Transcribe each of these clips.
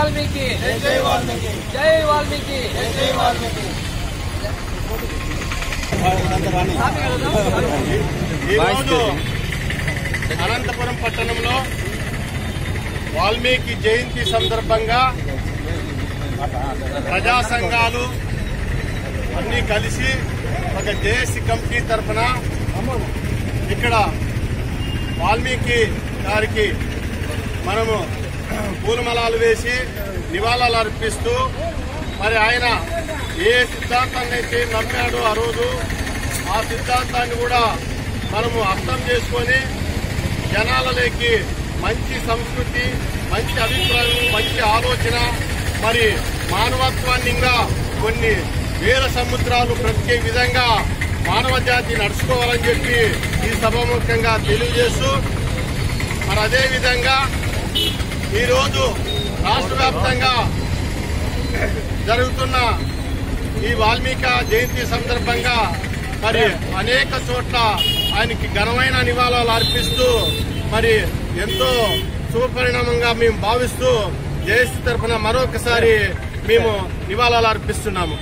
వాల్మీకి జై వాల్మీకి జై వాల్మీకి జై వాల్మీకి ఈరోజు అనంతపురం పట్టణంలో వాల్మీకి జయంతి సందర్భంగా ప్రజా సంఘాలు అన్నీ కలిసి ఒక జేఏసీ కమిటీ తరఫున ఇక్కడ వాల్మీకి గారికి మనము పూలమలాలు వేసి నివాళులు అర్పిస్తూ మరి ఆయన ఏ సిద్ధాంతాన్ని అయితే నమ్మాడో ఆ రోజు ఆ సిద్ధాంతాన్ని కూడా మనము అర్థం చేసుకొని జనాలలోకి మంచి సంస్కృతి మంచి అభిప్రాయం మంచి ఆలోచన మరి మానవత్వాన్ని ఇంకా కొన్ని వేల సముద్రాలు బ్రతికే విధంగా మానవ జాతి నడుచుకోవాలని చెప్పి ఈ సభాముఖంగా తెలియజేస్తూ మరి అదే విధంగా ఈరోజు రాష్ట్ర వ్యాప్తంగా జరుగుతున్న ఈ వాల్మీక జయంతి సందర్భంగా మరి అనేక చోట్ల ఆయనకి ఘనమైన నివాళులు అర్పిస్తూ మరి ఎంతో శుభపరిణామంగా మేము భావిస్తూ జేఏసీ తరఫున మరొకసారి మేము నివాళులు అర్పిస్తున్నాము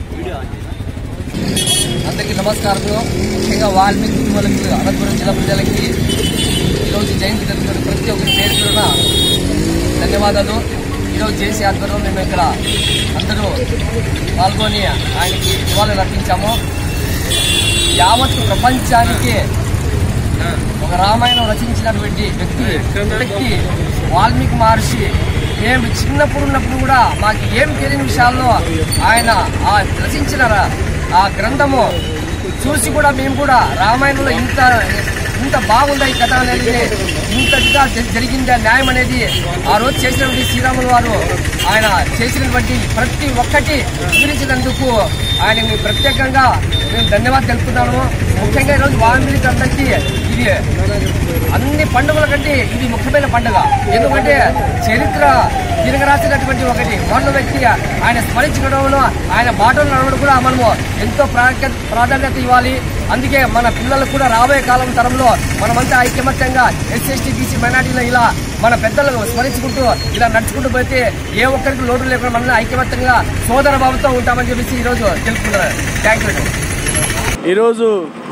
అందరికీ నమస్కారము ముఖ్యంగా వాల్మీకి కుటుంబాలకి అనంతపురం జిల్లా ప్రజలకి ఈరోజు జయంతి జరుగుతున్న ప్రతి ఒక్కరి పేరు పేరున ధన్యవాదాలు ఈరోజు చేసే ఆధ్వర్యంలో మేము ఇక్కడ అందరూ పాల్గొని ఆయనకి నివాళులు అర్పించాము యావత్ ప్రపంచానికి ఒక రామాయణం రచించినటువంటి వ్యక్తి వ్యక్తి వాల్మీకి మహర్షి మేము చిన్నప్పుడు ఉన్నప్పుడు కూడా మాకు ఏం తెలియని విషయాల్లో ఆయన ఆ రచించిన ర- ఆ గ్రంథము చూసి కూడా మేము కూడా రామాయణంలో ఇంత ఇంత బాగుందా ఈ కథ అనేది ఇంతగా జ- జరిగిందా న్యాయం అనేది ఆ రోజు చేసినటువంటి శ్రీరాములు వారు ఆయన చేసినటువంటి ప్రతి ఒక్కటి వివరించినందుకు ఆయనని ప్రత్యేకంగా మేము ధన్యవాదాలు తెలుపుతున్నాము ముఖ్యంగా ఈరోజు వాల్మీకి అందరికీ ఇది అన్ని పండుగల కంటే ఇది ముఖ్యమైన పండుగ ఎందుకంటే చరిత్ర తిరగరాసినటువంటి ఒకటి మొన్న వ్యక్తి ఆయన స్మరించుకోవడంలో ఆయన బాటలు నడవడం కూడా మనము ఎంతో ప్రాఖ్య ప్రాధాన్యత ఇవ్వాలి అందుకే మన పిల్లలకు కూడా రాబోయే కాలం తరంలో మనమంతా ఐకమత్యంగా ఎస్ఎస్టీ బీసీ మైనార్టీలో ఇలా మన పెద్దలను స్మరించుకుంటూ ఇలా నడుచుకుంటూ పోతే ఏ ఒక్కరికి లోటు లేకుండా మన ఐకమత్యంగా సోదర భావంతో ఉంటామని చెప్పేసి ఈరోజు తెలుపుతున్నారు థ్యాంక్ యూ ఈరోజు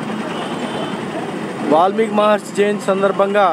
వాల్మీకి మహర్షి జయంతి సందర్భంగా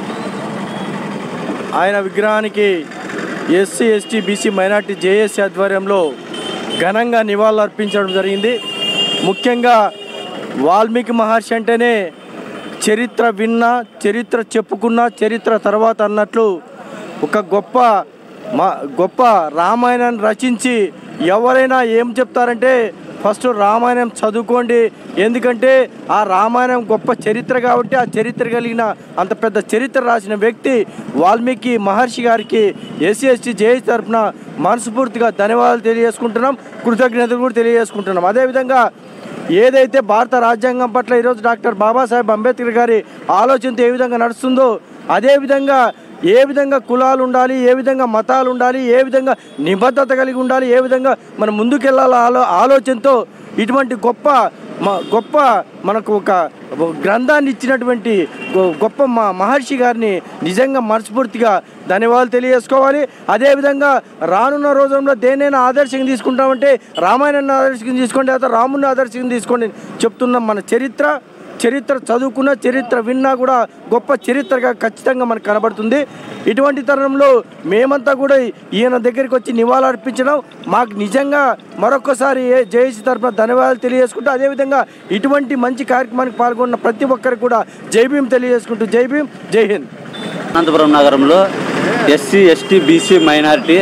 ఆయన విగ్రహానికి SC ST BC minority JAC ఆధ్వర్యంలో ఘనంగా నివాళులు అర్పించడం జరిగింది ముఖ్యంగా వాల్మీకి మహర్షి అంటేనే చరిత్ర విన్నా చరిత్ర చెప్పుకున్నా చరిత్ర తర్వాత అన్నట్లు ఒక గొప్ప మా గొప్ప రామాయణాన్ని రచించి ఎవరైనా ఏం చెప్తారంటే ఫస్ట్ రామాయణం చదువుకోండి ఎందుకంటే ఆ రామాయణం గొప్ప చరిత్ర కాబట్టి ఆ చరిత్ర కలిగిన అంత పెద్ద చరిత్ర రాసిన వ్యక్తి వాల్మీకి మహర్షి గారికి ఎస్సీ ఎస్టీ జేఏసీ తరఫున మనస్ఫూర్తిగా ధన్యవాదాలు తెలియజేసుకుంటున్నాం కృతజ్ఞతలు కూడా తెలియజేసుకుంటున్నాం అదేవిధంగా ఏదైతే భారత రాజ్యాంగం పట్ల ఈరోజు డాక్టర్ బాబాసాహెబ్ అంబేద్కర్ గారి ఆలోచనతో ఏ విధంగా నడుస్తుందో అదేవిధంగా ఏ విధంగా కులాలు ఉండాలి ఏ విధంగా మతాలు ఉండాలి ఏ విధంగా నిబద్ధత కలిగి ఉండాలి ఏ విధంగా మనం ముందుకెళ్ళాలో ఆలో ఆలోచనతో ఇటువంటి గొప్ప మ- గొప్ప మనకు ఒక గ్రంథాన్ని ఇచ్చినటువంటి గొ- గొప్ప మా మహర్షి గారిని నిజంగా మనస్ఫూర్తిగా ధన్యవాదాలు తెలియజేసుకోవాలి అదేవిధంగా రానున్న రోజుల్లో దేనైనా ఆదర్శంగా తీసుకుంటామంటే రామాయణాన్ని ఆదర్శంగా తీసుకోండి లేదా రాముని ఆదర్శంగా తీసుకోండి చెప్తున్న మన చరిత్ర చరిత్ర చదువుకున్న చరిత్ర విన్నా కూడా గొప్ప చరిత్రగా ఖచ్చితంగా మనకు కనబడుతుంది ఇటువంటి తరుణంలో మేమంతా కూడా ఈయన దగ్గరికి వచ్చి నివాళులు అర్పించడం మాకు నిజంగా మరొకసారి ఏ జేఏసీ తరఫున ధన్యవాదాలు తెలియజేసుకుంటూ అదేవిధంగా ఇటువంటి మంచి కార్యక్రమానికి పాల్గొన్న ప్రతి ఒక్కరికి కూడా జై భీమ్ తెలియజేసుకుంటూ జై భీమ్ జై హింద్ అనంతపురం నగరంలో ఎస్సీ ఎస్టీ బీసీ మైనారిటీ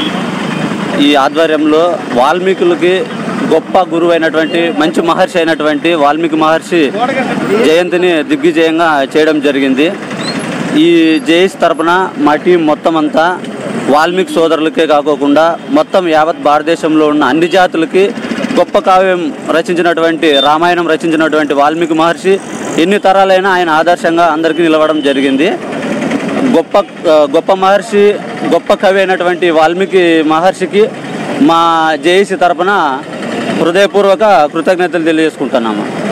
ఈ ఆధ్వర్యంలో వాల్మీకులకి గొప్ప గురువు అయినటువంటి మంచి మహర్షి అయినటువంటి వాల్మీకి మహర్షి జయంతిని దిగ్విజయంగా చేయడం జరిగింది ఈ జేఎస్ తరపున మా టీం మొత్తం అంతా వాల్మీకి సోదరులకే కాకోకుండా మొత్తం యావత్ భారతదేశంలో ఉన్న అన్ని జాతులకి గొప్ప కావ్యం రచించినటువంటి రామాయణం రచించినటువంటి వాల్మీకి మహర్షి ఎన్ని తరాలైనా ఆయన ఆదర్శంగా అందరికీ నిలవడం జరిగింది గొప్ప గొప్ప మహర్షి గొప్ప కవి అయినటువంటి వాల్మీకి మహర్షికి మా జేఏసీ తరపున హృదయపూర్వక కృతజ్ఞతలు తెలియజేసుకుంటున్నాము